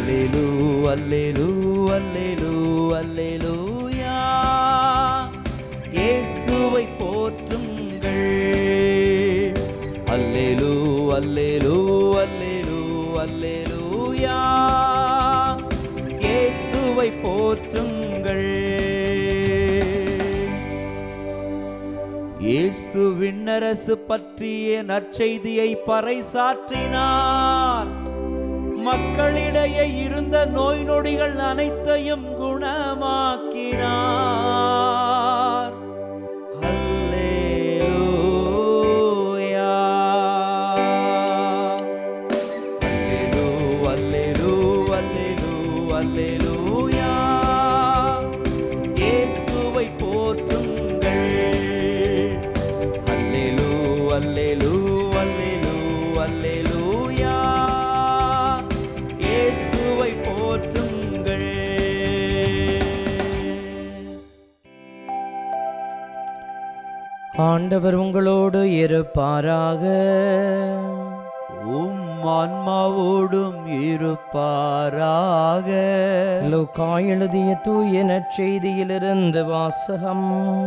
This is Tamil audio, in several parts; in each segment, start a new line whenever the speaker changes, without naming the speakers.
அல்லேலூ அல்லேலூ அல்லேலூ அல்லேலூயா இயேசுவை போற்றுங்கள் அல்லேலூ அல்லேலூ அல்லேலூ அல்லேலூயா இயேசுவை போற்றுங்கள் இயேசு விண்ணரசு பற்றிய நற்செய்தியை பறைசாற்றினார் மக்களிடையே இருந்த நோய் நொடிகள் அனைத்தையும் குணமாக்கினார் அல்லேலூயா அல்லேலூ அல்லேலூ அல்லேலூ அல்லேலூயா இயேசுவை போற்றுங்கள் அல்லேலூ அல்லேலூ அல்லேலூ அல்லேலூயா இயேசுவை போற்றுங்கள்
ஆண்டவர் உங்களோடு இருப்பாராக
உம் ஆன்மாவோடும் இருப்பாராக
லூக்கா எழுதிய தூய நற்செய்தியிலிருந்து வாசகம்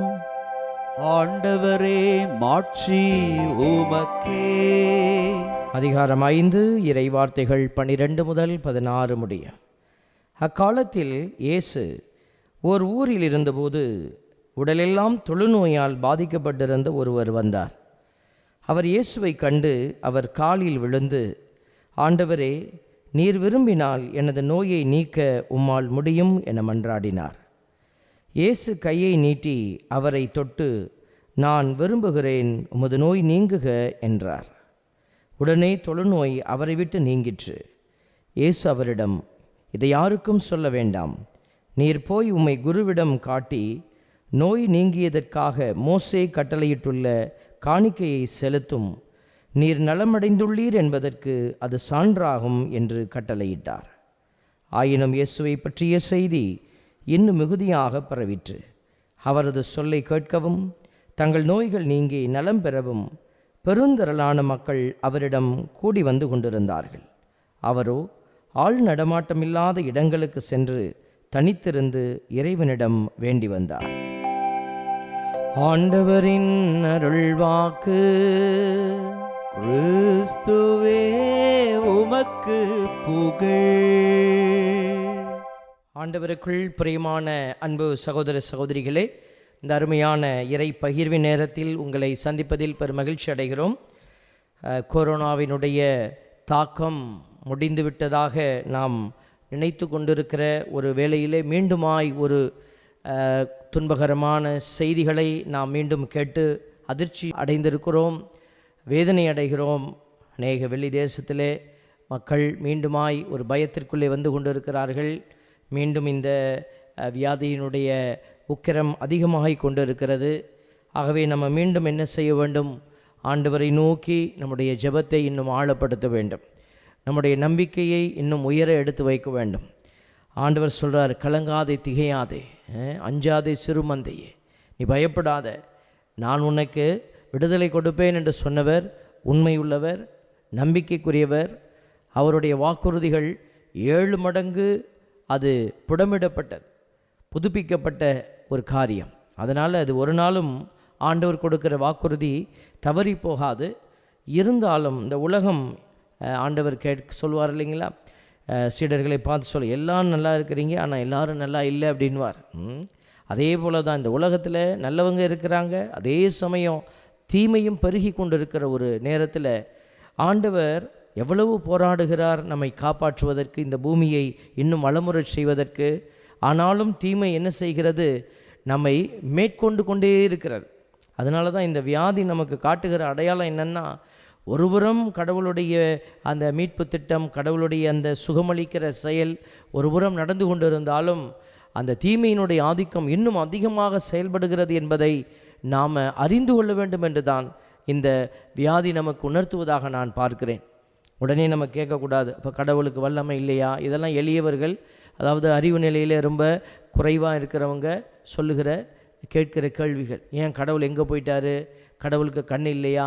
ஆண்டவரே மாட்சி உமக்கே
அதிகாரம் ஐந்து இறை வார்த்தைகள் பனிரெண்டு முதல் பதினாறு முடிய அக்காலத்தில் இயேசு ஓர் ஊரில் இருந்தபோது உடலெல்லாம் தொழுநோயால் பாதிக்கப்பட்டிருந்த ஒருவர் வந்தார் அவர் இயேசுவை கண்டு அவர் காலில் விழுந்து ஆண்டவரே நீர் விரும்பினால் எனது நோயை நீக்க உம்மால் முடியும் என மன்றாடினார் இயேசு கையை நீட்டி அவரை தொட்டு நான் விரும்புகிறேன் உமது நோய் நீங்குக என்றார் உடனே தொழுநோய் அவரை விட்டு நீங்கிற்று இயேசு அவரிடம் இதை யாருக்கும் சொல்ல வேண்டாம் நீர் போய் உம்மை குருவிடம் காட்டி நோய் நீங்கியதற்காக மோசே கட்டளையிட்டுள்ள காணிக்கையை செலுத்தும் நீர் நலமடைந்துள்ளீர் என்பதற்கு அது சான்றாகும் என்று கட்டளையிட்டார் ஆயினும் இயேசுவை பற்றிய செய்தி இன்னும் மிகுதியாக பரவிற்று அவரது சொல்லை கேட்கவும் தங்கள் நோய்கள் நீங்கி நலம் பெறவும் பெருந்திரளான மக்கள் அவரிடம் கூடி வந்து கொண்டிருந்தார்கள் அவரோ ஆள் நடமாட்டமில்லாத இடங்களுக்கு சென்று தனித்திருந்து இறைவனிடம் வேண்டி வந்தார் ஆண்டவரின் அருள்வாக்கு
கிறிஸ்துவே உமக்கு புகழ்
ஆண்டவருக்குள் பிரியமான அன்பு சகோதர சகோதரிகளே இந்த அருமையான இறை பகிர்வு நேரத்தில் உங்களை சந்திப்பதில் பெரும் மகிழ்ச்சி அடைகிறோம் அஹ், கொரோனாவினுடைய தாக்கம் முடிந்துவிட்டதாக நாம் நினைத்து கொண்டிருக்கிற ஒரு வேளையிலே மீண்டுமாய் ஒரு அஹ், துன்பகரமான செய்திகளை நாம் மீண்டும் கேட்டு அதிர்ச்சி அடைந்திருக்கிறோம் வேதனை அடைகிறோம் அநேக வெள்ளி தேசத்திலே மக்கள் மீண்டுமாய் ஒரு பயத்திற்குள்ளே வந்து கொண்டிருக்கிறார்கள் மீண்டும் இந்த அஹ், வியாதியினுடைய உக்கிரம் அதிகமாகிக் கொண்டிருக்கிறது ஆகவே நம்ம மீண்டும் என்ன செய்ய வேண்டும் ஆண்டவரை நோக்கி நம்முடைய ஜெபத்தை இன்னும் ஆழப்படுத்த வேண்டும் நம்முடைய நம்பிக்கையை இன்னும் உயர எடுத்து வைக்க வேண்டும் ஆண்டவர் சொல்றார் கலங்காதே திகையாதே அஹ், அஞ்சாதே சிறுமந்தையே நீ பயப்படாத நான் உனக்கு விடுதலை கொடுப்பேன் என்று சொன்னவர் உண்மையுள்ளவர் நம்பிக்கைக்குரியவர் அவருடைய வாக்குறுதிகள் ஏழு மடங்கு அது புடமிடப்பட்டது புதுப்பிக்கப்பட்ட ஒரு காரியம் அதனால் அது ஒரு நாளும் ஆண்டவர் கொடுக்கிற வாக்குறுதி தவறி போகாது இருந்தாலும் இந்த உலகம் அஹ், ஆண்டவர் கேட்க சொல்வார் இல்லைங்களா அஹ், சீடர்களை பார்த்து சொல்ல எல்லாரும் நல்லா இருக்கிறீங்க ஆனால் எல்லாரும் நல்லா இல்லை அப்படின்வார் ம். அதே போல தான் இந்த உலகத்தில் நல்லவங்க இருக்கிறாங்க அதே சமயம் தீமையும் பெருகி கொண்டிருக்கிற ஒரு நேரத்தில் ஆண்டவர் எவ்வளவு போராடுகிறார் நம்மை காப்பாற்றுவதற்கு இந்த பூமியை இன்னும் வளமுறச் செய்வதற்கு ஆனாலும் தீமை என்ன செய்கிறது நம்மை மேற்கொண்டு கொண்டே இருக்கிறது அதனால தான் இந்த வியாதி நமக்கு காட்டுகிற அடையாளம் என்னென்னா ஒருபுறம் கடவுளுடைய அந்த மீட்பு திட்டம் கடவுளுடைய அந்த சுகமளிக்கிற செயல் ஒருபுறம் நடந்து கொண்டிருந்தாலும் அந்த தீமையினுடைய ஆதிக்கம் இன்னும் அதிகமாக செயல்படுகிறது என்பதை நாம் அறிந்து கொள்ள வேண்டும் என்று தான் இந்த வியாதி நமக்கு உணர்த்துவதாக நான் பார்க்கிறேன் உடனே நம்ம கேட்கக்கூடாது இப்போ கடவுளுக்கு வல்லமை இல்லையா இதெல்லாம் எளியவர்கள் அதாவது அறிவு நிலையில் ரொம்ப குறைவாக இருக்கிறவங்க சொல்லுகிற கேட்கிற கேள்விகள் ஏன் கடவுள் எங்கே போயிட்டாரு கடவுளுக்கு கண் இல்லையா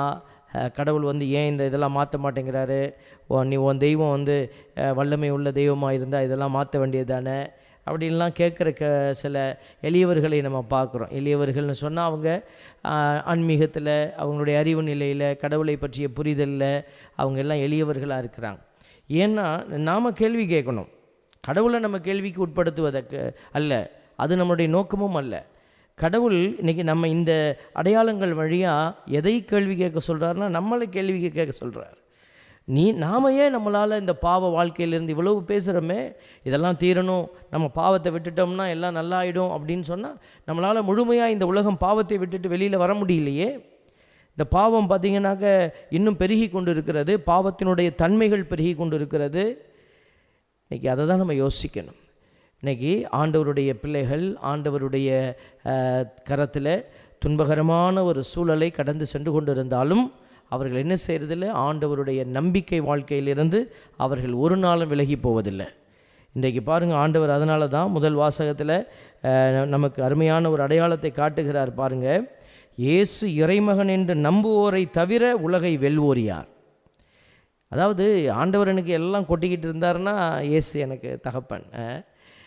அஹ், கடவுள் வந்து ஏன் இந்த இதெல்லாம் மாற்ற மாட்டேங்கிறாரு ஓ நீ உன் தெய்வம் வந்து அஹ், வல்லமை உள்ள தெய்வமாக இருந்தால் இதெல்லாம் மாற்ற வேண்டியது தானே அப்படின்லாம் கேட்குற க சில எளியவர்களை நம்ம பார்க்குறோம் எளியவர்கள்னு சொன்னால் அவங்க ஆஹ், ஆன்மீகத்தில் அவங்களுடைய அறிவு நிலையில் கடவுளை பற்றிய புரிதலில் அவங்க எல்லாம் எளியவர்களாக இருக்கிறாங்க ஏன்னா நாம் கேள்வி கேட்கணும் கடவுளை நம்ம கேள்விக்கு உட்படுத்துவதற்கு அல்ல அது நம்முடைய நோக்கமும் அல்ல கடவுள் இன்னைக்கு நம்ம இந்த அடையாளங்கள் வழியாக எதை கேள்வி கேட்க சொல்கிறாருன்னா நம்மளை கேள்வி கேட்க சொல்கிறார் நீ நாம ஏன் நம்மளால் இந்த பாவ வாழ்க்கையிலேருந்து இவ்வளவு பேசுகிறோமே இதெல்லாம் தீரணும் நம்ம பாவத்தை விட்டுட்டோம்னா எல்லாம் நல்லா ஆயிடும் அப்படின்னு சொன்னால் நம்மளால் முழுமையாக இந்த உலகம் பாவத்தை விட்டுட்டு வெளியில் வர முடியலையே இந்த பாவம் பார்த்திங்கனாக்க இன்னும் பெருகி கொண்டு இருக்கிறது பாவத்தினுடைய தன்மைகள் பெருகி கொண்டு இருக்கிறது இன்றைக்கி அதை தான் நம்ம யோசிக்கணும் இன்றைக்கி ஆண்டவருடைய பிள்ளைகள் ஆண்டவருடைய கரத்தில் துன்பகரமான ஒரு சூழலை கடந்து சென்று கொண்டிருந்தாலும் அவர்கள் என்ன செய்கிறதில்ல ஆண்டவருடைய நம்பிக்கை வாழ்க்கையிலிருந்து அவர்கள் ஒரு நாளும் விலகி போவதில்லை இன்றைக்கு பாருங்கள் ஆண்டவர் அதனால தான் முதல் வாசகத்தில் நமக்கு அருமையான ஒரு அடையாளத்தை காட்டுகிறார் பாருங்கள் இயேசு இறைமகன் என்று நம்புவோரை தவிர உலகை வெல்வோர் யார் அதாவது ஆண்டவர் எனக்கு எல்லாம் கொட்டிக்கிட்டு இருந்தாருன்னா இயேசு எனக்கு தகப்பன் அஹ்,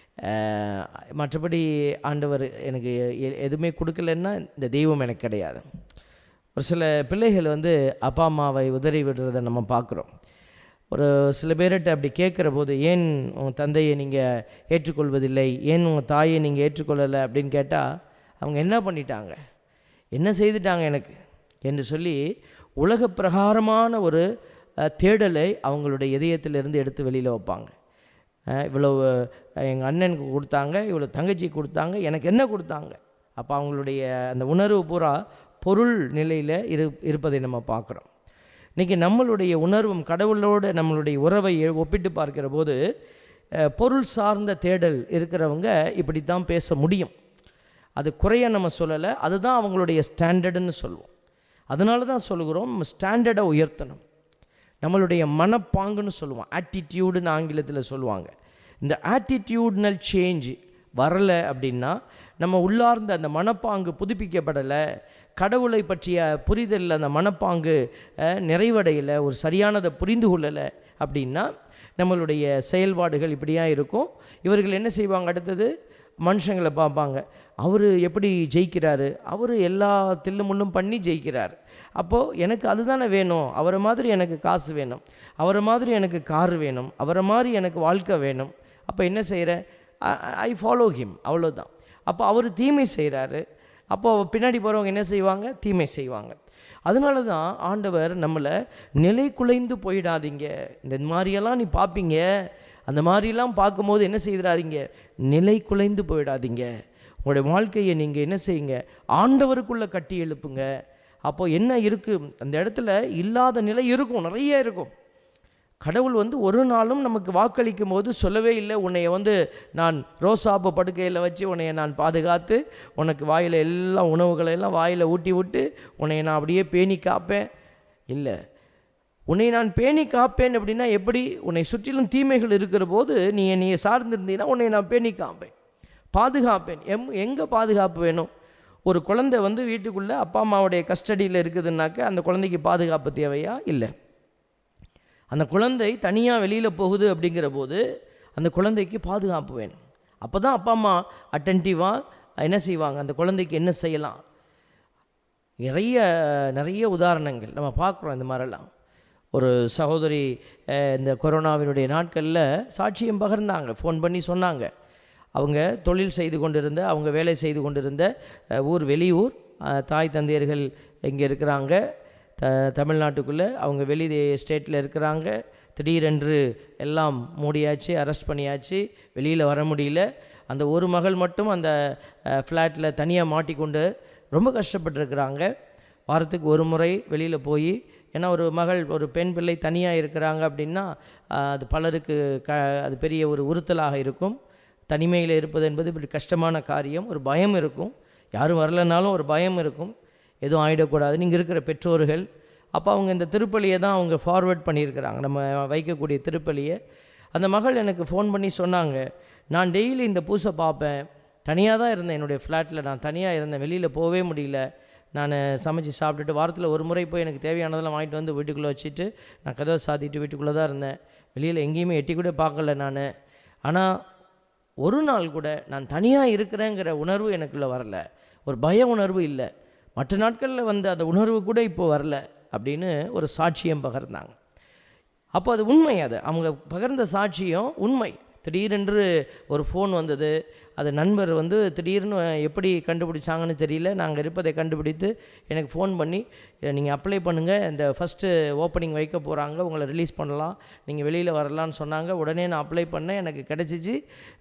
அஹ், மற்றபடி ஆண்டவர் எனக்கு எ- எதுவுமே கொடுக்கலன்னா இந்த தெய்வம் எனக்கு கிடையாது ஒரு சில பிள்ளைகள் வந்து அப்பா அம்மாவை உதறி விடுறதை நம்ம பார்க்குறோம் ஒரு சில பேர்கிட்ட அப்படி கேட்குற போது ஏன் உங்கள் தந்தையை நீங்கள் ஏற்றுக்கொள்வதில்லை ஏன் உங்கள் தாயை நீங்கள் ஏற்றுக்கொள்ளலை அப்படின்னு கேட்டால் அவங்க என்ன பண்ணிட்டாங்க என்ன செய்துட்டாங்க எனக்கு என்று சொல்லி உலக பிரகாரமான ஒரு அஹ், தேடலை அவங்களுடைய இதயத்திலிருந்து எடுத்து வெளியில் வைப்பாங்க அஹ், இவ்வளவு எங்கள் அண்ணனுக்கு கொடுத்தாங்க இவ்வளோ தங்கச்சிக்கு கொடுத்தாங்க எனக்கு என்ன கொடுத்தாங்க அப்போ அவங்களுடைய அந்த உணர்வு பூரா பொருள் நிலையில் இரு இருப்பதை நம்ம பார்க்குறோம் இன்றைக்கி நம்மளுடைய உணர்வும் கடவுளோடு நம்மளுடைய உறவை ஒப்பிட்டு பார்க்கிற போது அஹ், பொருள் சார்ந்த தேடல் இருக்கிறவங்க இப்படி தான் பேச முடியும் அது குறைய நம்ம சொல்லலை அதுதான் அவங்களுடைய ஸ்டாண்டர்டுன்னு சொல்லுவோம் அதனால தான் சொல்லுகிறோம் ஸ்டாண்டர்டை உயர்த்தணும் நம்மளுடைய மனப்பாங்குன்னு சொல்லுவோம் ஆட்டிடியூடுன்னு ஆங்கிலத்தில் சொல்லுவாங்க இந்த ஆட்டிடியூட்னல் சேஞ்ச் வரலை அப்படின்னா நம்ம உள்ளார்ந்த அந்த மனப்பாங்கு புதுப்பிக்கப்படலை கடவுளை பற்றிய புரிதலில் அந்த மனப்பாங்கு அஹ், நிறைவடையலை ஒரு சரியானதை புரிந்து கொள்ளலை அப்படின்னா நம்மளுடைய செயல்பாடுகள் இப்படியா இருக்கும் இவர்கள் என்ன செய்வாங்க அடுத்தது மனுஷங்களை பார்ப்பாங்க அவர் எப்படி ஜெயிக்கிறாரு அவர் எல்லா தில்லு முள்ளும் பண்ணி ஜெயிக்கிறார் அப்போது எனக்கு அதுதானே வேணும் அவரை மாதிரி எனக்கு காசு வேணும் அவரை மாதிரி எனக்கு கார் வேணும் அவரை மாதிரி எனக்கு வாழ்க்கை வேணும் அப்போ என்ன செய்கிற ஐ ஃபாலோ ஹிம் அவ்வளோதான் அப்போ அவர் தீமை செய்கிறாரு அப்போ பின்னாடி போகிறவங்க என்ன செய்வாங்க தீமை செய்வாங்க அதனால தான் ஆண்டவர் நம்மளை நிலை குலைந்து போயிடாதீங்க இந்த மாதிரியெல்லாம் நீ பார்ப்பீங்க அந்த மாதிரிலாம் பார்க்கும்போது என்ன செய்திடாதீங்க நிலை குலைந்து போயிடாதீங்க உங்களுடைய வாழ்க்கையை நீங்கள் என்ன செய்யுங்க ஆண்டவருக்குள்ளே கட்டி எழுப்புங்க அப்போது என்ன இருக்குது அந்த இடத்துல இல்லாத நிலை இருக்கும் நிறைய இருக்கும் கடவுள் வந்து ஒரு நாளும் நமக்கு வாக்களிக்கும் போது சொல்லவே இல்லை உன்னைய வந்து நான் ரோசாப்பு படுக்கையில் வச்சு உன்னைய நான் பாதுகாத்து உனக்கு வாயில் எல்லா உணவுகளை எல்லாம் வாயில் ஊட்டி விட்டு உன்னைய நான் அப்படியே பேணி காப்பேன் இல்லை உன்னை நான் பேணி காப்பேன் அப்படின்னா எப்படி உன்னை சுற்றிலும் தீமைகள் இருக்கிற போது நீ என்னைய சார்ந்திருந்தீங்கன்னா உன்னை நான் பேணி காப்பேன் பாதுகாப்பேன் எம் எங்கே பாதுகாப்பு வேணும் ஒரு குழந்தை வந்து வீட்டுக்குள்ளே அப்பா அம்மாவுடைய கஸ்டடியில் இருக்குதுன்னாக்க அந்த குழந்தைக்கு பாதுகாப்பு தேவையா இல்லை அந்த குழந்தை தனியாக வெளியில் போகுது அப்படிங்கிற போது அந்த குழந்தைக்கு பாதுகாப்பு வேணும் அப்போ தான் அப்பா அம்மா அட்டன்டிவாக என்ன செய்வாங்க அந்த குழந்தைக்கு என்ன செய்யலாம் நிறைய நிறைய உதாரணங்கள் நம்ம பார்க்குறோம் இந்த மாதிரிலாம் ஒரு சகோதரி அஹ், இந்த கொரோனாவினுடைய நாட்களில் சாட்சியம் பகிர்ந்தாங்க ஃபோன் பண்ணி சொன்னாங்க அவங்க தொழில் செய்து கொண்டிருந்த அவங்க வேலை செய்து கொண்டிருந்த அஹ், ஊர் வெளியூர் அஹ், தாய் தந்தையர்கள் இங்கே இருக்கிறாங்க த தமிழ்நாட்டுக்குள்ளே அவங்க வெளி ஸ்டேட்டில் இருக்கிறாங்க திடீரென்று எல்லாம் மூடியாச்சு அரெஸ்ட் பண்ணியாச்சு வெளியில் வர முடியல அந்த ஒரு மகள் மட்டும் அந்த ஃப்ளாட்டில் தனியாக மாட்டிக்கொண்டு ரொம்ப கஷ்டப்பட்டுருக்குறாங்க வாரத்துக்கு ஒரு முறை வெளியில் போய் ஏன்னா ஒரு மகள் ஒரு பெண் பிள்ளை தனியாக இருக்கிறாங்க அப்படின்னா ஆஹ், அது பலருக்கு க அது பெரிய ஒரு உறுத்தலாக இருக்கும் தனிமையில் இருப்பது என்பது இப்படி கஷ்டமான காரியம் ஒரு பயம் இருக்கும் யாரும் வரலைனாலும் ஒரு பயம் இருக்கும் எதுவும் ஆகிடக்கூடாது நீங்கள் இருக்கிற பெற்றோர்கள் அப்போ அவங்க இந்த திருப்பலியை தான் அவங்க ஃபார்வர்ட் பண்ணியிருக்கிறாங்க நம்ம வைக்கக்கூடிய திருப்பலியை அந்த மகள் எனக்கு ஃபோன் பண்ணி சொன்னாங்க நான் டெய்லி இந்த பூசை பார்ப்பேன் தனியாக தான் இருந்தேன் என்னுடைய ஃப்ளாட்டில் நான் தனியாக இருந்தேன் வெளியில் போகவே முடியல நான் சமைச்சு சாப்பிட்டுட்டு வாரத்தில் ஒரு முறை போய் எனக்கு தேவையானதெல்லாம் வாங்கிட்டு வந்து வீட்டுக்குள்ளே வச்சுட்டு நான் கதவை சாத்திட்டு வீட்டுக்குள்ளே தான் இருந்தேன் வெளியில் எங்கேயுமே எட்டி கூட பார்க்கல நான் ஆனால் ஒரு நாள் கூட நான் தனியாக இருக்கிறேங்கிற உணர்வு எனக்குள்ளே வரல ஒரு பய உணர்வு இல்லை மற்ற நாட்களில் வந்த அந்த உணர்வு கூட இப்போ வரல அப்படின்னு ஒரு சாட்சியம் பகிர்ந்தாங்க அப்போ அது உண்மை அது அவங்க பகிர்ந்த சாட்சியம் உண்மை திடீரென்று ஒரு ஃபோன் வந்தது அது நண்பர் வந்து திடீர்னு எப்படி கண்டுபிடிச்சாங்கன்னு தெரியல நாங்கள் இருப்பதை கண்டுபிடித்து எனக்கு ஃபோன் பண்ணி நீங்கள் அப்ளை பண்ணுங்கள் இந்த ஃபஸ்ட்டு ஓப்பனிங் வைக்க போகிறாங்க உங்களை ரிலீஸ் பண்ணலாம் நீங்கள் வெளியில் வரலான்னு சொன்னாங்க உடனே நான் அப்ளை பண்ணேன் எனக்கு கிடச்சிச்சு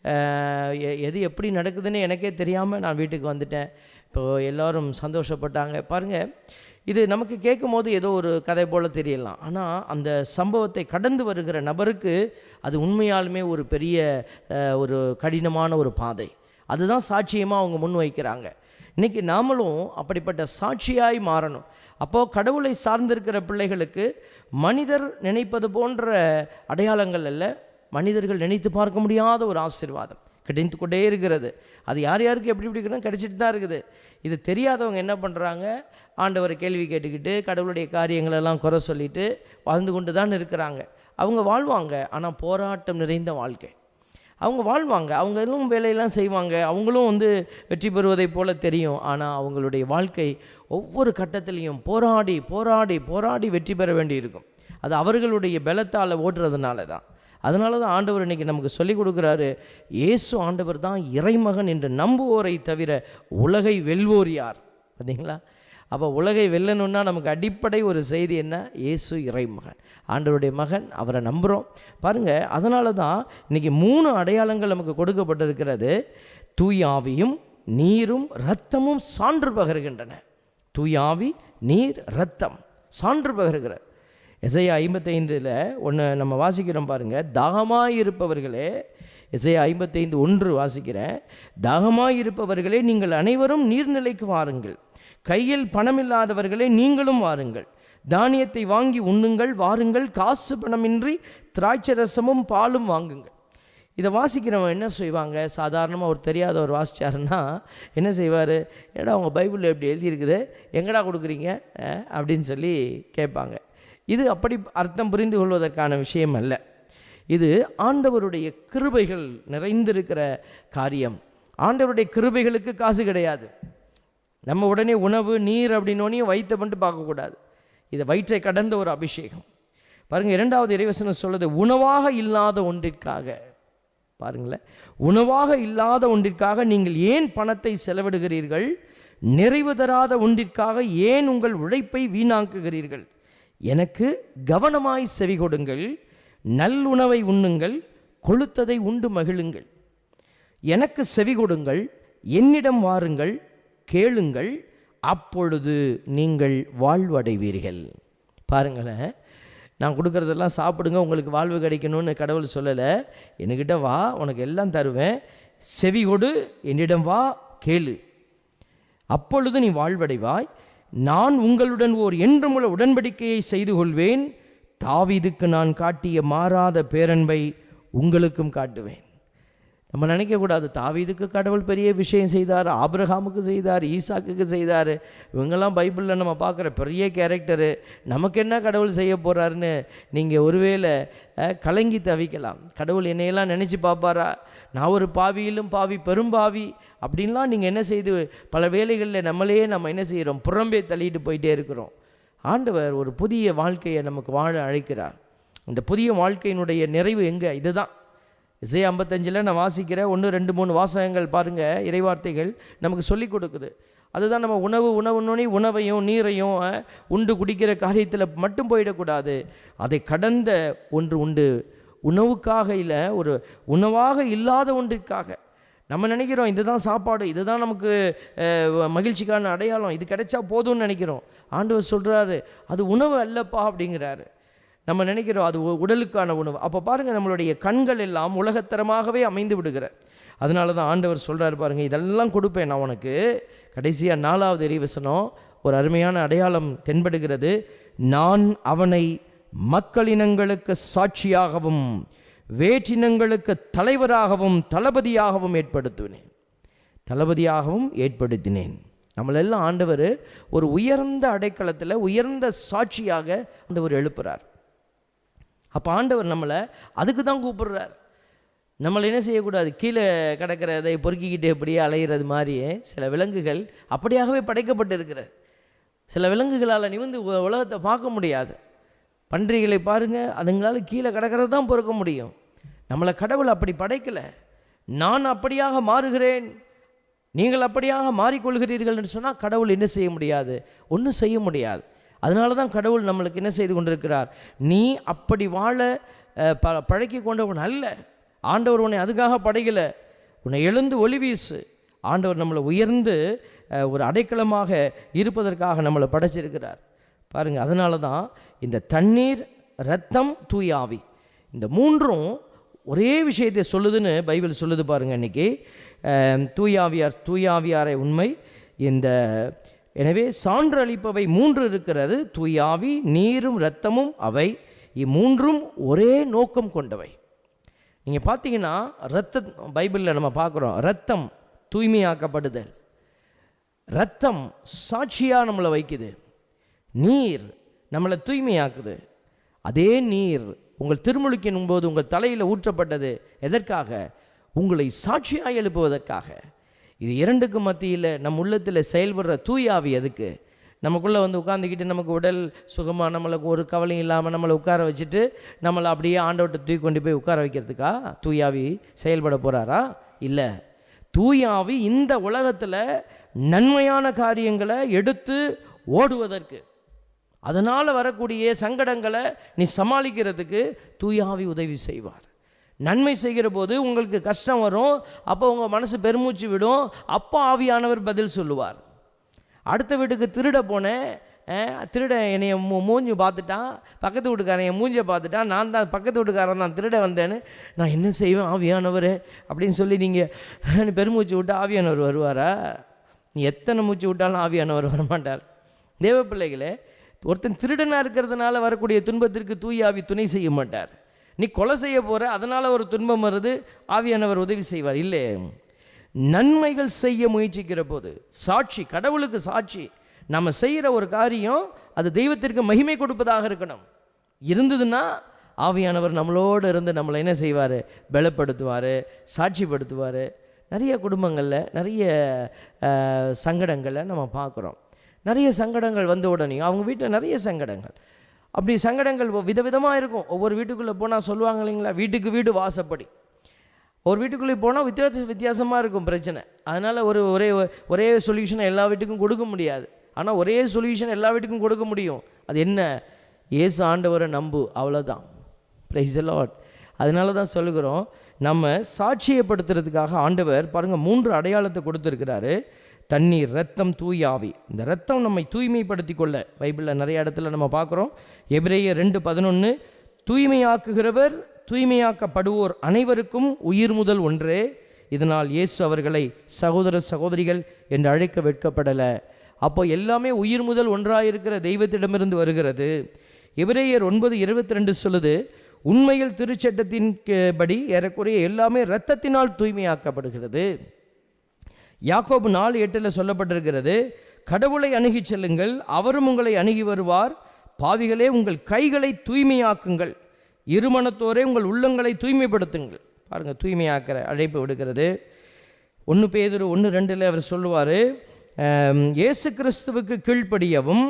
அஹ், எ- எது எப்படி நடக்குதுன்னு எனக்கே தெரியாமல் நான் வீட்டுக்கு வந்துட்டேன் இப்போது எல்லோரும் சந்தோஷப்பட்டாங்க பாருங்கள் இது நமக்கு கேட்கும் போது ஏதோ ஒரு கதை போல் தெரியலாம் ஆனால் அந்த சம்பவத்தை கடந்து வருகிற நபருக்கு அது உண்மையாலுமே ஒரு பெரிய அஹ், ஒரு கடினமான ஒரு பாதை அதுதான் சாட்சியமாக அவங்க முன் வைக்கிறாங்க இன்றைக்கி நாமளும் அப்படிப்பட்ட சாட்சியாய் மாறணும் அப்போது கடவுளை சார்ந்திருக்கிற பிள்ளைகளுக்கு மனிதர் நினைப்பது போன்ற அடையாளங்கள் அல்ல மனிதர்கள் நினைத்து பார்க்க முடியாத ஒரு ஆசீர்வாதம் கிடைத்து கொண்டே இருக்கிறது அது யார் யாருக்கு எப்படி எப்படி இருக்குன்னா கிடைச்சிட்டு தான் இருக்குது இது தெரியாதவங்க என்ன பண்ணுறாங்க ஆண்டவரை கேள்வி கேட்டுக்கிட்டு கடவுளுடைய காரியங்களெல்லாம் குறை சொல்லிட்டு வாழ்ந்து கொண்டு தான் இருக்கிறாங்க அவங்க வாழ்வாங்க ஆனால் போராட்டம் நிறைந்த வாழ்க்கை அவங்க வாழ்வாங்க அவங்களும் வேலையெல்லாம் செய்வாங்க அவங்களும் வந்து வெற்றி பெறுவதைப் போல தெரியும் ஆனால் அவங்களுடைய வாழ்க்கை ஒவ்வொரு கட்டத்திலையும் போராடி போராடி போராடி வெற்றி பெற வேண்டியிருக்கும் அது அவர்களுடைய பலத்தால் ஓட்டுறதுனால தான் அதனால தான் ஆண்டவர் இன்னைக்கு நமக்கு சொல்லிக் கொடுக்குறாரு இயேசு ஆண்டவர் தான் இறைமகன் என்று நம்புவோரை தவிர உலகை வெல்வோர் யார் பார்த்தீங்களா அப்போ உலகை வெல்லணும்னா நமக்கு அடிப்படை ஒரு செய்தி என்ன இயேசு இறைமகன் ஆண்டவருடைய மகன் அவரை நம்புகிறோம் பாருங்கள் அதனால தான் இன்றைக்கி மூணு அடையாளங்கள் நமக்கு கொடுக்கப்பட்டிருக்கிறது தூய் ஆவியும் நீரும் இரத்தமும் சான்று பகருகின்றன தூய் ஆவி நீர் இரத்தம் சான்று பகருகிறது எசையா ஐம்பத்தைந்தில் ஒன்று நம்ம வாசிக்கிறோம் பாருங்கள் தாகமாய் இருப்பவர்களே எசையா ஐம்பத்தைந்து ஒன்று வாசிக்கிறேன் தாகமாய் இருப்பவர்களே நீங்கள் அனைவரும் நீர்நிலைக்கு வாருங்கள் கையில் பணமில்லாதவர்களே நீங்களும் வாருங்கள் தானியத்தை வாங்கி உண்ணுங்கள் வாருங்கள் காசு பணமின்றி திராட்சை ரசமும் பாலும் வாங்குங்கள் இதை வாசிக்கிறவன் என்ன செய்வாங்க சாதாரணமாக ஒரு தெரியாதவர் வாசிச்சாருன்னா என்ன செய்வார் ஏடா உங்கள் பைபிளில் எப்படி எழுதியிருக்குது எங்கடா கொடுக்குறீங்க அஹ், அப்படின்னு சொல்லி கேட்பாங்க இது அப்படி அர்த்தம் புரிந்து கொள்வதற்கான விஷயம் அல்ல இது ஆண்டவருடைய கிருபைகள் நிறைந்திருக்கிற காரியம் ஆண்டவருடைய கிருபைகளுக்கு காசு கிடையாது நம்ம உடனே உணவு நீர் அப்படின்னோடனே வயிற்றை மட்டும் பார்க்கக்கூடாது இது வயிற்றை கடந்த ஒரு அபிஷேகம் பாருங்கள் இரண்டாவது இறைவசனம் சொல்லுது உணவாக இல்லாத ஒன்றிற்காக பாருங்களேன் உணவாக இல்லாத ஒன்றிற்காக நீங்கள் ஏன் பணத்தை செலவிடுகிறீர்கள் நிறைவு தராத ஒன்றிற்காக ஏன் உங்கள் உழைப்பை வீணாக்குகிறீர்கள் எனக்கு கவனமாய் செவி கொடுங்கள் நல்லுணவை உண்ணுங்கள் கொளுத்ததை உண்டு மகிழுங்கள் எனக்கு செவி கொடுங்கள் என்னிடம் வாருங்கள் கேளுங்கள் அப்பொழுது நீங்கள் வாழ்வடைவீர்கள் பாருங்களேன் நான் கொடுக்கறதெல்லாம் சாப்பிடுங்க உங்களுக்கு வாழ்வு கிடைக்கணும்னு கடவுள் சொல்லலை என்கிட்ட வா உனக்கு எல்லாம் தருவேன் செவி கொடு என்னிடம் வா கேளு அப்பொழுது நீ வாழ்வடைவாய் நான் உங்களுடன் ஓர் என்றுமுள்ள உடன்படிக்கையை செய்து கொள்வேன் தாவீதுக்கு நான் காட்டிய மாறாத பேரன்பை உங்களுக்கும் காட்டுவேன் நம்ம நினைக்கக்கூடாது தாவீதுக்கு கடவுள் பெரிய விஷயம் செய்தார் ஆபிரகாமுக்கு செய்தார் ஈசாக்குக்கு செய்தார் இவங்கெல்லாம் பைபிளில் நம்ம பார்க்குற பெரிய கேரக்டரு நமக்கு என்ன கடவுள் செய்ய போகிறாருன்னு நீங்கள் ஒருவேளை அஹ், கலங்கி தவிக்கலாம் கடவுள் என்னையெல்லாம் நினச்சி பார்ப்பாரா நான் ஒரு பாவியிலும் பாவி பெரும்பாவி அப்படின்லாம் நீங்கள் என்ன செய்து பல வேளைகளில் நம்மளையே நம்ம என்ன செய்கிறோம் புறம்பே தள்ளிட்டு போயிட்டே இருக்கிறோம் ஆண்டவர் ஒரு புதிய வாழ்க்கையை நமக்கு வாழ அழைக்கிறார் இந்த புதிய வாழ்க்கையினுடைய நிறைவு எங்கே இதுதான் இசை ஐம்பத்தஞ்சில் நான் வாசிக்கிறேன் ஒன்று ரெண்டு மூணு வாசகங்கள் பாருங்கள் இறைவார்த்தைகள் நமக்கு சொல்லிக் கொடுக்குது அதுதான் நம்ம உணவு உணவுன்னொன்னே உணவையும் நீரையும் அஹ், உண்டு குடிக்கிற காரியத்தில் மட்டும் போயிடக்கூடாது அதை கடந்த ஒன்று உண்டு உணவுக்காக இல்லை ஒரு உணவாக இல்லாத ஒன்றிற்காக நம்ம நினைக்கிறோம் இதுதான் சாப்பாடு இதுதான் நமக்கு அஹ், மகிழ்ச்சிக்கான அடையாளம் இது கிடைச்சா போதும்னு நினைக்கிறோம் ஆண்டவர் சொல்கிறாரு அது உணவு அல்லப்பா அப்படிங்கிறாரு நம்ம நினைக்கிறோம் அது உ- உடலுக்கான உணவு அப்போ பாருங்கள் நம்மளுடைய கண்கள் எல்லாம் உலகத்தரமாகவே அமைந்து விடுகிற அதனால தான் ஆண்டவர் சொல்கிறார் பாருங்க இதெல்லாம் கொடுப்பேன் நான் உனக்கு கடைசியாக நாலாவது இறைவசனம் ஒரு அருமையான அடையாளம் தென்படுகிறது நான் அவனை மக்களினங்களுக்கு சாட்சியாகவும் வேற்றினங்களுக்கு தலைவராகவும் தளபதியாகவும் ஏற்படுத்தினேன் தளபதியாகவும் ஏற்படுத்தினேன் நம்மளெல்லாம் ஆண்டவர் ஒரு உயர்ந்த அடைக்கலத்தில் உயர்ந்த சாட்சியாக ஆண்டவர் எழுப்புறார் அப்போ ஆண்டவர் நம்மளை அதுக்கு தான் கூப்பிடுறார் நம்மளை என்ன செய்யக்கூடாது கீழே கிடக்கிறதை பொறுக்கிக்கிட்டு எப்படியே அலையிறது மாதிரியே சில விலங்குகள் அப்படியாகவே படைக்கப்பட்டிருக்கிறது சில விலங்குகளால் நிமிந்து உ- உலகத்தை பார்க்க முடியாது பன்றிகளை பாருங்கள் அதுங்களால கீழே கிடக்கிறது தான் பொறுக்க முடியும் நம்மளை கடவுள் அப்படி படைக்கலை நான் அப்படியாக மாறுகிறேன் நீங்கள் அப்படியாக மாறிக்கொள்கிறீர்கள்னு சொன்னால் கடவுள் என்ன செய்ய முடியாது ஒன்றும் செய்ய முடியாது அதனால தான் கடவுள் நம்மளுக்கு என்ன செய்து கொண்டிருக்கிறார் நீ அப்படி வாழ அஹ், ப பழக்கி கொண்டவன் அல்ல ஆண்டவர் உன்னை அதுக்காக படைக்கல உன்னை எழுந்து ஒளி வீசு ஆண்டவர் நம்மளை உயர்ந்து அஹ், ஒரு அடைக்கலமாக இருப்பதற்காக நம்மளை படைச்சிருக்கிறார் பாருங்கள் அதனால தான் இந்த தண்ணீர் ரத்தம் தூய ஆவி இந்த மூன்றும் ஒரே விஷயத்தை சொல்லுதுன்னு பைபிள் சொல்லுது பாருங்க இன்னைக்கு அஹ், தூயாவியார் தூயாவியாரை உண்மை இந்த எனவே சான்று அளிப்பவை மூன்று இருக்கிறது தூயாவி நீரும் இரத்தமும் அவை இம்மூன்றும் ஒரே நோக்கம் கொண்டவை நீங்கள் பார்த்தீங்கன்னா ரத்த பைபிளில் நம்ம பார்க்குறோம் ரத்தம் தூய்மையாக்கப்படுதல் ரத்தம் சாட்சியாக நம்மளை வைக்குது நீர் நம்மளை தூய்மையாக்குது அதே நீர் உங்கள் திருமுழுக்கின் போது உங்கள் தலையில் ஊற்றப்பட்டது எதற்காக உங்களை சாட்சியாக எழுப்புவதற்காக இது இரண்டுக்கும் மத்தியில் நம் உள்ளத்தில் செயல்படுற தூயாவி எதுக்கு நமக்குள்ளே வந்து உட்காந்துக்கிட்டு நமக்கு உடல் சுகமாக நம்மளுக்கு ஒரு கவலையும் இல்லாமல் நம்மளை உட்கார வச்சுட்டு நம்மளை அப்படியே ஆண்டவர்கிட்ட தூக்கி கொண்டு போய் உட்கார வைக்கிறதுக்கா தூயாவி செயல்பட போகிறாரா இல்லை தூயாவி இந்த உலகத்தில் நன்மையான காரியங்களை எடுத்து ஓடுவதற்கு அதனால் வரக்கூடிய சங்கடங்களை நீ சமாளிக்கிறதுக்கு தூயாவி உதவி செய்வார் நன்மை செய்கிற போது உங்களுக்கு கஷ்டம் வரும் அப்போ உங்கள் மனசு பெருமூச்சு விடும் அப்போ ஆவியானவர் பதில் சொல்லுவார் அடுத்த வீட்டுக்கு திருட போனேன் அஹ், திருட என்னைய மூ மூஞ்சி பார்த்துட்டான் பக்கத்து வீட்டுக்காரன் என் மூஞ்சை பார்த்துட்டான் நான் தான் பக்கத்து வீட்டுக்காரன் தான் திருட வந்தேன்னு நான் என்ன செய்வேன் ஆவியானவர் அப்படின்னு சொல்லி நீங்கள் பெருமூச்சு விட்டு ஆவியானவர் வருவாரா நீ எத்தனை மூச்சு விட்டாலும் ஆவியானவர் வரமாட்டார் தேவ பிள்ளைகளே ஒருத்தன் திருடனாக இருக்கிறதுனால வரக்கூடிய துன்பத்திற்கு தூய ஆவி துணை செய்ய மாட்டார் நீ கொலை செய்ய போகிற அதனால் ஒரு துன்பம் வருது ஆவியானவர் உதவி செய்வார் இல்லை நன்மைகள் செய்ய முயற்சிக்கிற போது சாட்சி கடவுளுக்கு சாட்சி நம்ம செய்கிற ஒரு காரியம் அது தெய்வத்திற்கு மகிமை கொடுப்பதாக இருக்கணும் இருந்ததுன்னா ஆவியானவர் நம்மளோடு இருந்து நம்மளை என்ன செய்வார் பலப்படுத்துவார் சாட்சிப்படுத்துவார் நிறைய குடும்பங்களில் நிறைய அஹ், சங்கடங்களை நம்ம பார்க்குறோம் நிறைய சங்கடங்கள் வந்த உடனே அவங்க வீட்டில் நிறைய சங்கடங்கள் அப்படி சங்கடங்கள் விதவிதமாக இருக்கும் ஒவ்வொரு வீட்டுக்குள்ளே போனால் சொல்லுவாங்க இல்லைங்களா வீட்டுக்கு வீடு வாசப்படி ஒரு வீட்டுக்குள்ளே போனால் வித்தியாச வித்தியாசமாக இருக்கும் பிரச்சனை அதனால் ஒரு ஒரே ஒரே சொல்யூஷனை எல்லா வீட்டுக்கும் கொடுக்க முடியாது ஆனால் ஒரே சொல்யூஷன் எல்லா வீட்டுக்கும் கொடுக்க முடியும் அது என்ன இயேசு ஆண்டவரை நம்பு அவ்வளோதான் ப்ரைஸ் லாட் அதனால தான் சொல்லுகிறோம் நம்ம சாட்சியப்படுத்துறதுக்காக ஆண்டவர் பாருங்கள் மூன்று அடையாளத்தை கொடுத்துருக்கிறாரு தண்ணீர் ரத்தம் தூயாவி இந்த ரத்தம் நம்மை தூய்மைப்படுத்தி கொள்ள பைபிளில் நிறைய இடத்துல நம்ம பார்க்குறோம் எபிரேயர் ரெண்டு பதினொன்று தூய்மையாக்குகிறவர் தூய்மையாக்கப்படுவோர் அனைவருக்கும் உயிர் முதல் ஒன்றே இதனால் இயேசு அவர்களை சகோதர சகோதரிகள் என்று அழைக்க வெட்கப்படலை அப்போ எல்லாமே உயிர் முதல் ஒன்றாயிருக்கிற தெய்வத்திடமிருந்து வருகிறது எபிரேயர் ஒன்பது இருபத்தி ரெண்டு சொல்லுது உண்மையில் திருச்சட்டத்தின் கே- படி ஏறக்குறைய எல்லாமே இரத்தத்தினால் தூய்மையாக்கப்படுகிறது யாக்கோபு நாலு எட்டில் சொல்லப்பட்டிருக்கிறது கடவுளை அணுகிச் செல்லுங்கள் அவரும் உங்களை அணுகி வருவார் பாவிகளே உங்கள் கைகளை தூய்மையாக்குங்கள் இருமனத்தோரே உங்கள் உள்ளங்களை தூய்மைப்படுத்துங்கள் பாருங்க தூய்மையாக்கிற அழைப்பு விடுக்கிறது ஒன்று பேதுரு ஒன்று ரெண்டில் அவர் சொல்லுவார் இயேசு கிறிஸ்துவுக்கு கீழ்ப்படியவும்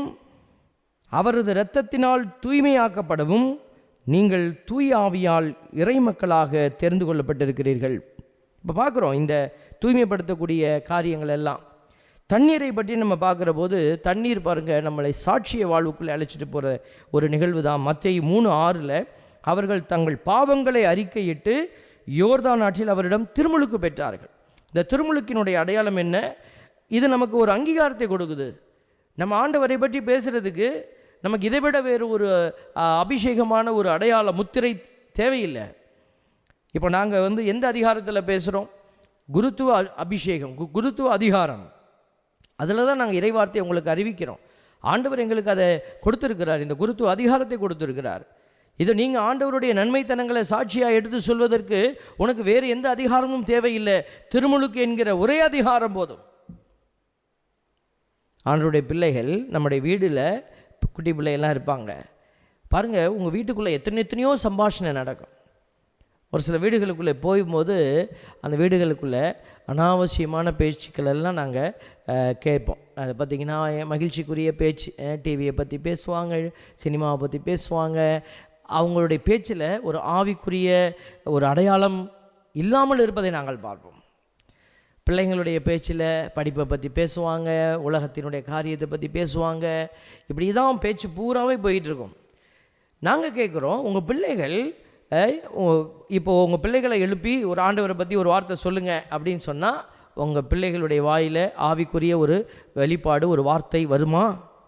அவரது இரத்தத்தினால் தூய்மையாக்கப்படவும் நீங்கள் தூய ஆவியால் இறைமக்களாக தெரிந்து கொள்ளப்பட்டிருக்கிறீர்கள் இப்போ பார்க்குறோம் இந்த தூய்மைப்படுத்தக்கூடிய காரியங்கள் எல்லாம் தண்ணீரை பற்றி நம்ம பார்க்குற போது தண்ணீர் பாருங்கள் நம்மளை சாட்சிய வாழ்வுக்குள்ளே அழைச்சிட்டு போகிற ஒரு நிகழ்வு தான் மத்திய மூணு ஆறில் அவர்கள் தங்கள் பாவங்களை அறிக்கையிட்டு யோர்தான் நாட்டில் அவரிடம் திருமுழுக்கு பெற்றார்கள் இந்த திருமுழுக்கினுடைய அடையாளம் என்ன இது நமக்கு ஒரு அங்கீகாரத்தை கொடுக்குது நம்ம ஆண்டவரை பற்றி பேசுகிறதுக்கு நமக்கு இதை விட வேறு ஒரு ஆ, அபிஷேகமான ஒரு அடையாள முத்திரை தேவையில்லை இப்போ நாங்கள் வந்து எந்த அதிகாரத்தில் பேசுகிறோம் குருத்துவ அ- அபிஷேகம் கு- குருத்துவ அதிகாரம் அதில் தான் நாங்கள் இறைவார்த்தையை உங்களுக்கு அறிவிக்கிறோம் ஆண்டவர் எங்களுக்கு அதை கொடுத்துருக்கிறார் இந்த குருத்துவ அதிகாரத்தை கொடுத்துருக்கிறார் இதை நீங்கள் ஆண்டவருடைய நன்மைத்தனங்களை சாட்சியாக எடுத்து சொல்வதற்கு உனக்கு வேறு எந்த அதிகாரமும் தேவையில்லை திருமுழுக்கு என்கிற ஒரே அதிகாரம் போதும் ஆண்டவருடைய பிள்ளைகள் நம்முடைய வீடில் குட்டி பிள்ளைகள்லாம் இருப்பாங்க பாருங்கள் உங்கள் வீட்டுக்குள்ளே எத்தனை எத்தனையோ சம்பாஷணை நடக்கும் ஒரு சில வீடுகளுக்குள்ளே போகும்போது அந்த வீடுகளுக்குள்ளே அனாவசியமான பேச்சுக்கள் எல்லாம் நாங்கள் கேட்போம் அது பார்த்திங்கன்னா மகிழ்ச்சிக்குரிய பேச்சு டிவியை பற்றி பேசுவாங்க சினிமாவை பற்றி பேசுவாங்க அவங்களுடைய பேச்சில் ஒரு ஆவிக்குரிய ஒரு அடையாளம் இல்லாமல் இருப்பதை நாங்கள் பார்ப்போம் பிள்ளைங்களுடைய பேச்சில் படிப்பை பற்றி பேசுவாங்க உலகத்தினுடைய காரியத்தை பற்றி பேசுவாங்க இப்படி தான் பேச்சு பூராவே போயிட்டுருக்கும் நாங்கள் கேட்குறோம் உங்கள் பிள்ளைகள் அஹ், உ- இப்போ உங்கள் பிள்ளைகளை எழுப்பி ஒரு ஆண்டவரை பற்றி ஒரு வார்த்தை சொல்லுங்கள் அப்படின்னு சொன்னால் உங்கள் பிள்ளைகளுடைய வாயில் ஆவிக்குரிய ஒரு வெளிப்பாடு ஒரு வார்த்தை வருமா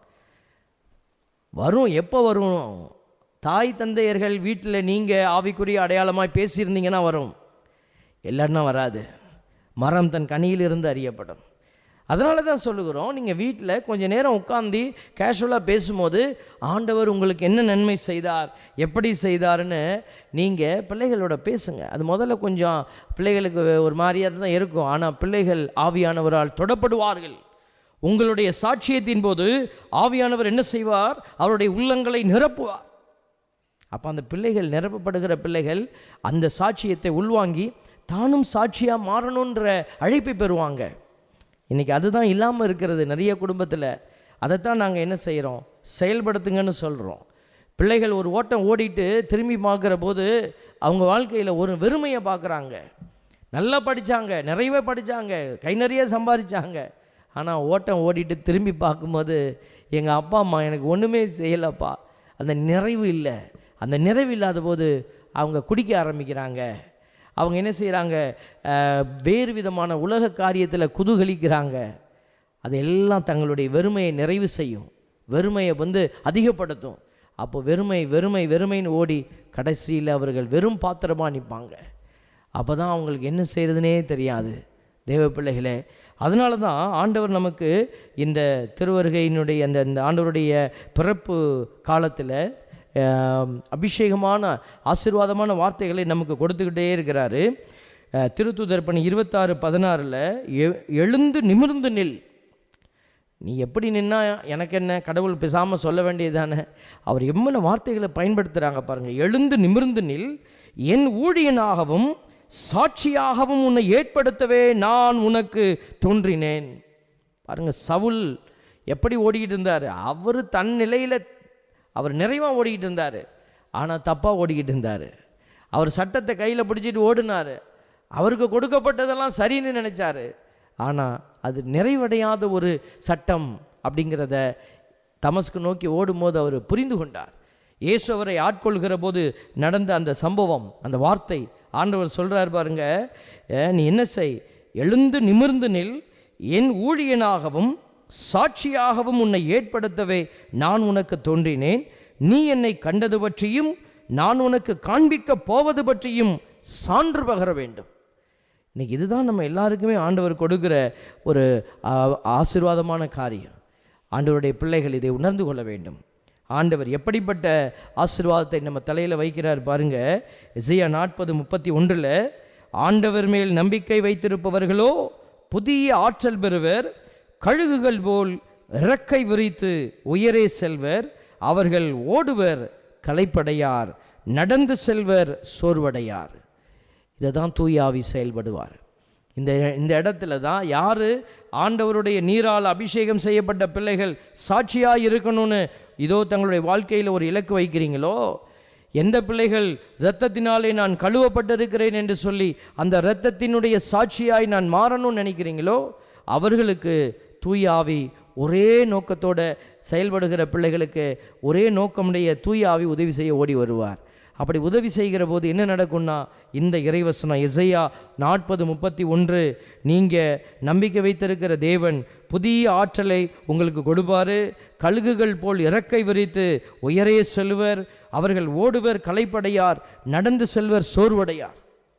வரும் எப்போ வரும் தாய் தந்தையர்கள் வீட்டில் நீங்கள் ஆவிக்குரிய அடையாளமாய் பேசியிருந்தீங்கன்னா வரும் இல்லைன்னா வராது மரம் தன் கனியிலிருந்து அறியப்படும் அதனால தான் சொல்லுகிறோம் நீங்கள் வீட்டில் கொஞ்சம் நேரம் உட்காந்து கேஷுவலாக பேசும்போது ஆண்டவர் உங்களுக்கு என்ன நன்மை செய்தார் எப்படி செய்தார்னு நீங்கள் பிள்ளைகளோட பேசுங்க அது முதல்ல கொஞ்சம் பிள்ளைகளுக்கு ஒரு மாதிரியாக தான் இருக்கும் ஆனால் பிள்ளைகள் ஆவியானவரால் தொடப்படுவார்கள் உங்களுடைய சாட்சியத்தின் போது ஆவியானவர் என்ன செய்வார் அவருடைய உள்ளங்களை நிரப்புவார் அப்போ அந்த பிள்ளைகள் நிரப்பப்படுகிற பிள்ளைகள் அந்த சாட்சியத்தை உள்வாங்கி தானும் சாட்சியாக மாறணுன்ற அழைப்பை பெறுவாங்க இன்றைக்கி அதுதான் இல்லாமல் இருக்கிறது நிறைய குடும்பத்தில் அதைத்தான் நாங்கள் என்ன செய்கிறோம் செயல்படுத்துங்கன்னு சொல்கிறோம் பிள்ளைகள் ஒரு ஓட்டம் ஓடிட்டு திரும்பி பார்க்குற போது அவங்க வாழ்க்கையில் ஒரு வெறுமையை பார்க்குறாங்க நல்லா படித்தாங்க நிறையவே படித்தாங்க கை நிறைய சம்பாதிச்சாங்க ஆனால் ஓட்டம் ஓடிட்டு திரும்பி பார்க்கும்போது எங்கள் அப்பா அம்மா எனக்கு ஒன்றுமே செய்யலப்பா அந்த நிறைவு இல்லை அந்த நிறைவு இல்லாத போது அவங்க குடிக்க ஆரம்பிக்கிறாங்க அவங்க என்ன செய்கிறாங்க வேறு விதமான உலக காரியத்தில் குதூகலிக்கிறாங்க அதெல்லாம் தங்களுடைய வெறுமையை நிறைவு செய்யும் வெறுமையை வந்து அதிகப்படுத்தும் அப்போ வெறுமை வெறுமை வெறுமைன்னு ஓடி கடைசியில் அவர்கள் வெறும் பாத்திரமாக நிற்பாங்க அப்போ தான் அவங்களுக்கு என்ன செய்கிறதுனே தெரியாது தேவ பிள்ளைகளே அதனால தான் ஆண்டவர் நமக்கு இந்த திருவருகையினுடைய அந்த இந்த ஆண்டவருடைய பிறப்பு காலத்தில் ஆம், அபிஷேகமான ஆசீர்வாதமான வார்த்தைகளை நமக்கு கொடுத்துக்கிட்டே இருக்கிறாரு அஹ், திருத்தூதர் பணி இருபத்தாறு பதினாறில் எழுந்து நிமிர்ந்து நில் நீ எப்படி நின்னா எனக்கு என்ன கடவுள் பேசாமல் சொல்ல வேண்டியதானே அவர் எம்மன வார்த்தைகளை பயன்படுத்துகிறாங்க பாருங்கள் எழுந்து நிமிர்ந்து நில் என் ஊழியனாகவும் சாட்சியாகவும் உன்னை ஏற்படுத்தவே நான் உனக்கு தோன்றினேன் பாருங்க சவுல் எப்படி ஓடிக்கிட்டு இருந்தார் அவர் தன் நிலையில் அவர் நிறைவாக ஓடிக்கிட்டு இருந்தார் ஆனால் தப்பாக ஓடிக்கிட்டு இருந்தார் அவர் சட்டத்தை கையில் பிடிச்சிட்டு ஓடினார் அவருக்கு கொடுக்கப்பட்டதெல்லாம் சரின்னு நினைச்சாரு ஆனால் அது நிறைவடையாத ஒரு சட்டம் அப்படிங்கிறத தமஸ்கு நோக்கி ஓடும்போது அவர் புரிந்து கொண்டார் இயேசு அவரை ஆட்கொள்கிற போது நடந்த அந்த சம்பவம் அந்த வார்த்தை ஆண்டவர் சொல்றார் பாருங்க அஹ், நீ என்ன செய் எழுந்து நிமிர்ந்து நில் என் ஊழியனாகவும் சாட்சியாகவும் உன்னை ஏற்படுத்தவே நான் உனக்கு தோன்றினேன் நீ என்னை கண்டது பற்றியும் நான் உனக்கு காண்பிக்க போவது பற்றியும் சான்று பகர வேண்டும் இன்னைக்கு இதுதான் நம்ம எல்லாருக்குமே ஆண்டவர் கொடுக்கிற ஒரு ஆ, ஆசீர்வாதமான காரியம் ஆண்டவருடைய பிள்ளைகள் இதை உணர்ந்து கொள்ள வேண்டும் ஆண்டவர் எப்படிப்பட்ட ஆசீர்வாதத்தை நம்ம தலையில் வைக்கிறார் பாருங்க இசையா நாற்பது முப்பத்தி ஒன்றில் ஆண்டவர் மேல் நம்பிக்கை வைத்திருப்பவர்களோ புதிய ஆற்றல் பெறுவர் கழுகுகள் போல் இறக்கை விரித்து உயரே செல்வர் அவர்கள் ஓடுவர் களைப்படையார் நடந்து செல்வர் சோர்வடையார் இதை தான் தூயாவி செயல்படுவார் இந்த இந்த இடத்துல தான் யார் ஆண்டவருடைய நீரால் அபிஷேகம் செய்யப்பட்ட பிள்ளைகள் சாட்சியாக இருக்கணும்னு இதோ தங்களுடைய வாழ்க்கையில் ஒரு இலக்கு வைக்கிறீங்களோ எந்த பிள்ளைகள் இரத்தத்தினாலே நான் கழுவப்பட்டிருக்கிறேன் என்று சொல்லி அந்த இரத்தத்தினுடைய சாட்சியாய் நான் மாறணும்னு நினைக்கிறீங்களோ அவர்களுக்கு தூயாவி ஒரே நோக்கத்தோட செயல்படுகிற பிள்ளைகளுக்கு ஒரே நோக்கமுடைய தூயாவி உதவி செய்ய ஓடி வருவார் அப்படி உதவி செய்கிற போது என்ன நடக்கும்னா இந்த இறைவசனம் இசையா நாற்பது முப்பத்தி ஒன்று நீங்கள் நம்பிக்கை வைத்திருக்கிற தேவன் புதிய ஆற்றலை உங்களுக்கு கொடுப்பாரு கழுகுகள் போல் இறக்கை விரித்து உயரே செல்வர் அவர்கள் ஓடுவர் களைப்படையார் நடந்து செல்வர் சோர்வடையார்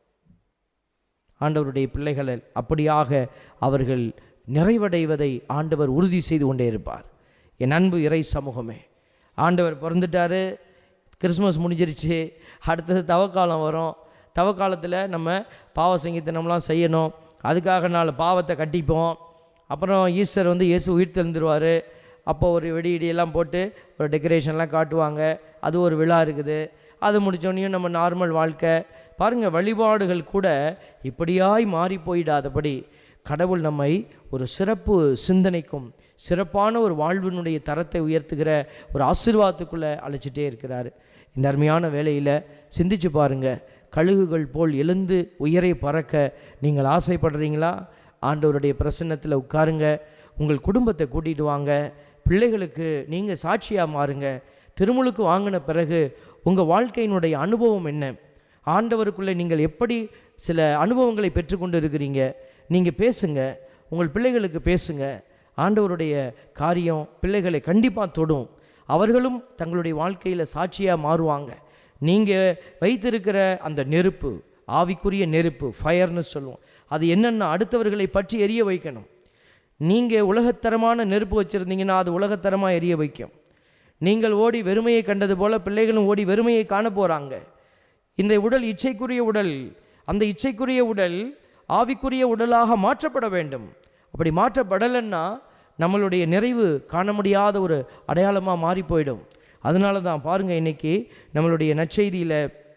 ஆண்டவருடைய பிள்ளைகளை அப்படியாக அவர்கள் நிறைவடைவதை ஆண்டவர் உறுதி செய்து கொண்டே இருப்பார் என் அன்பு இறை சமூகமே ஆண்டவர் பிறந்துட்டாரு கிறிஸ்மஸ் முடிஞ்சிருச்சு அடுத்தது தவக்காலம் வரும் தவக்காலத்தில் நம்ம பாவ சங்கீதனம்லாம் செய்யணும் அதுக்காக நாலு பாவத்தை கட்டிப்போம் அப்புறம் ஈஸ்டர் வந்து இயேசு உயிர் தெழுந்துருவார் அப்போ ஒரு வெடி இடியெல்லாம் போட்டு ஒரு டெக்கரேஷன்லாம் காட்டுவாங்க அது ஒரு விழா இருக்குது அது முடித்தோடனையும் நம்ம நார்மல் வாழ்க்கை பாருங்கள் வழிபாடுகள் கூட இப்படியாய் மாறி போயிடாதபடி கடவுள் நம்மை ஒரு சிறப்பு சிந்தனைக்கும் சிறப்பான ஒரு வாழ்வினுடைய தரத்தை உயர்த்துகிற ஒரு ஆசீர்வாதத்துக்குள்ளே அழைச்சிட்டே இருக்கிறார் இந்த அருமையான வேலையில் சிந்திச்சு பாருங்க கழுகுகள் போல் எழுந்து உயரை பறக்க நீங்கள் ஆசைப்படுறீங்களா ஆண்டவருடைய பிரசன்னத்தில் உட்காருங்க உங்கள் குடும்பத்தை கூட்டிகிட்டு வாங்க பிள்ளைகளுக்கு நீங்கள் சாட்சியாக மாறுங்க திருமுழுக்கு வாங்கின பிறகு உங்கள் வாழ்க்கையினுடைய அனுபவம் என்ன ஆண்டவருக்குள்ளே நீங்கள் எப்படி சில அனுபவங்களை பெற்றுக்கொண்டு இருக்கிறீங்க நீங்கள் பேசுங்க உங்கள் பிள்ளைகளுக்கு பேசுங்க ஆண்டவருடைய காரியம் பிள்ளைகளை கண்டிப்பாக தொடும் அவர்களும் தங்களுடைய வாழ்க்கையில் சாட்சியாக மாறுவாங்க நீங்கள் வைத்திருக்கிற அந்த நெருப்பு ஆவிக்குரிய நெருப்பு ஃபயர்னு சொல்லுவோம் அது என்னென்ன அடுத்தவர்களை பற்றி எரிய வைக்கணும் நீங்கள் உலகத்தரமான நெருப்பு வச்சுருந்தீங்கன்னா அது உலகத்தரமாக எரிய வைக்கும் நீங்கள் ஓடி வெறுமையை கண்டது போல பிள்ளைகளும் ஓடி வெறுமையை காண போகிறாங்க இந்த உடல் இச்சைக்குரிய உடல் அந்த இச்சைக்குரிய உடல் ஆவிக்குரிய உடலாக மாற்றப்பட வேண்டும் அப்படி மாற்றப்படலைன்னா நம்மளுடைய நிறைவு காண முடியாத ஒரு அடையாளமாக மாறி போயிடும் அதனால தான் பாருங்கள் இன்னைக்கு நம்மளுடைய நற்செய்தியில்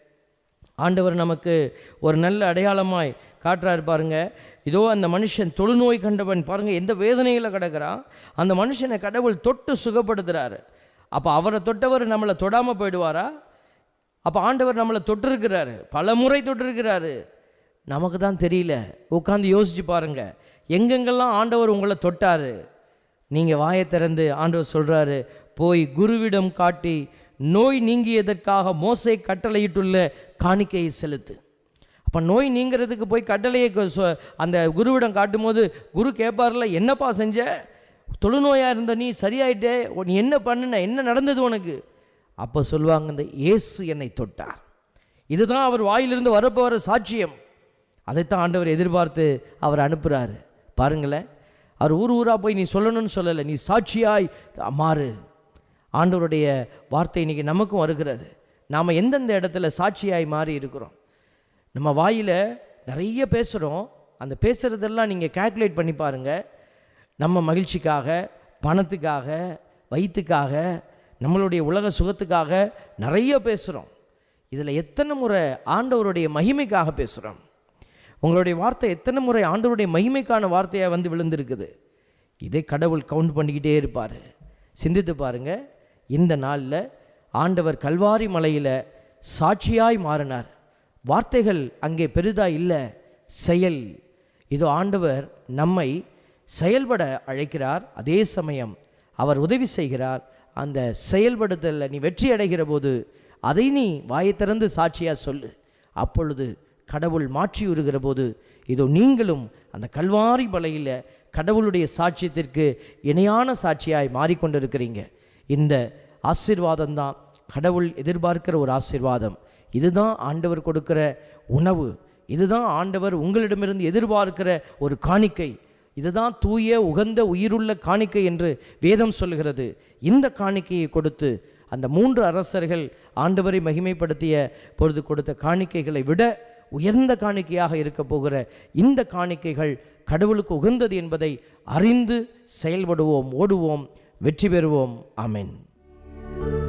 ஆண்டவர் நமக்கு ஒரு நல்ல அடையாளமாய் காட்டுறாரு பாருங்க இதோ அந்த மனுஷன் தொழுநோய் கண்டவன் பாருங்க எந்த வேதனையில் கிடக்கிறான் அந்த மனுஷனை கடவுள் தொட்டு சுகப்படுத்துறாரு அப்போ அவரை தொட்டவர் நம்மளை தொடாமல் போயிடுவாரா அப்போ ஆண்டவர் நம்மளை தொட்டிருக்கிறாரு பல முறை தொட்டிருக்கிறாரு நமக்கு தான் தெரியல உட்காந்து யோசிச்சு பாருங்க எங்கெங்கெல்லாம் ஆண்டவர் உங்களை தொட்டாரு நீங்கள் வாயை திறந்து ஆண்டவர் சொல்கிறாரு போய் குருவிடம் காட்டி நோய் நீங்கியதற்காக மோசை கட்டளையிட்டுள்ள காணிக்கையை செலுத்து அப்போ நோய் நீங்கிறதுக்கு போய் கட்டளையை கொ- சொ- அந்த குருவிடம் காட்டும்போது குரு கேட்பார்ல என்னப்பா செஞ்ச தொழுநோயாக இருந்த நீ சரியாயிட்டே உ- நீ என்ன பண்ணுன என்ன நடந்தது உனக்கு அப்போ சொல்லுவாங்க இந்த இயேசு என்னை தொட்டார் இதுதான் அவர் வாயிலிருந்து வரப்போகிற சாட்சியம் அதைத்தான் ஆண்டவர் எதிர்பார்த்து அவர் அனுப்புகிறாரு பாருங்களேன் அவர் ஊர் ஊராக போய் நீ சொல்லணும்னு சொல்லலை நீ சாட்சியாய் மாறு ஆண்டவருடைய வார்த்தை இன்னைக்கு நமக்கும் வருகிறது நாம் எந்தெந்த இடத்துல சாட்சியாய் மாறி இருக்கிறோம் நம்ம வாயில் நிறைய பேசுகிறோம் அந்த பேசுகிறதெல்லாம் நீங்கள் கால்குலேட் பண்ணி பாருங்கள் நம்ம மகிழ்ச்சிக்காக பணத்துக்காக வயிற்றுக்காக நம்மளுடைய உலக சுகத்துக்காக நிறைய பேசுகிறோம் இதில் எத்தனை முறை ஆண்டவருடைய மகிமைக்காக பேசுகிறோம் உங்களுடைய வார்த்தை எத்தனை முறை ஆண்டவருடைய மகிமைக்கான வார்த்தையாக வந்து விழுந்திருக்குது இதை கடவுள் கவுண்ட் பண்ணிக்கிட்டே இருப்பார் சிந்தித்து பாருங்க இந்த நாளில் ஆண்டவர் கல்வாரி மலையில் சாட்சியாய் மாறினார் வார்த்தைகள் அங்கே பெரிதா இல்லை செயல் இதோ ஆண்டவர் நம்மை செயல்பட அழைக்கிறார் அதே சமயம் அவர் உதவி செய்கிறார் அந்த செயல்படுத்தலில் நீ வெற்றி அடைகிற போது அதை நீ வாயை திறந்து சாட்சியாக சொல்லு அப்பொழுது கடவுள் மாற்றியுறுகிற போது இதோ நீங்களும் அந்த கல்வாரி மலையில் கடவுளுடைய சாட்சியத்திற்கு இணையான சாட்சியாய் மாறிக்கொண்டிருக்கிறீங்க இந்த ஆசீர்வாதம் தான் கடவுள் எதிர்பார்க்கிற ஒரு ஆசீர்வாதம் இதுதான் ஆண்டவர் கொடுக்கிற உணவு இதுதான் ஆண்டவர் உங்களிடமிருந்து எதிர்பார்க்கிற ஒரு காணிக்கை இதுதான் தூய உகந்த உயிருள்ள காணிக்கை என்று வேதம் சொல்கிறது இந்த காணிக்கையை கொடுத்து அந்த மூன்று அரசர்கள் ஆண்டவரை மகிமைப்படுத்திய பொழுது கொடுத்த காணிக்கைகளை விட உயர்ந்த காணிக்கையாக இருக்க போகிற இந்த காணிக்கைகள் கடவுளுக்கு உகந்தது என்பதை அறிந்து செயல்படுவோம் ஓடுவோம் வெற்றி பெறுவோம் ஆமென்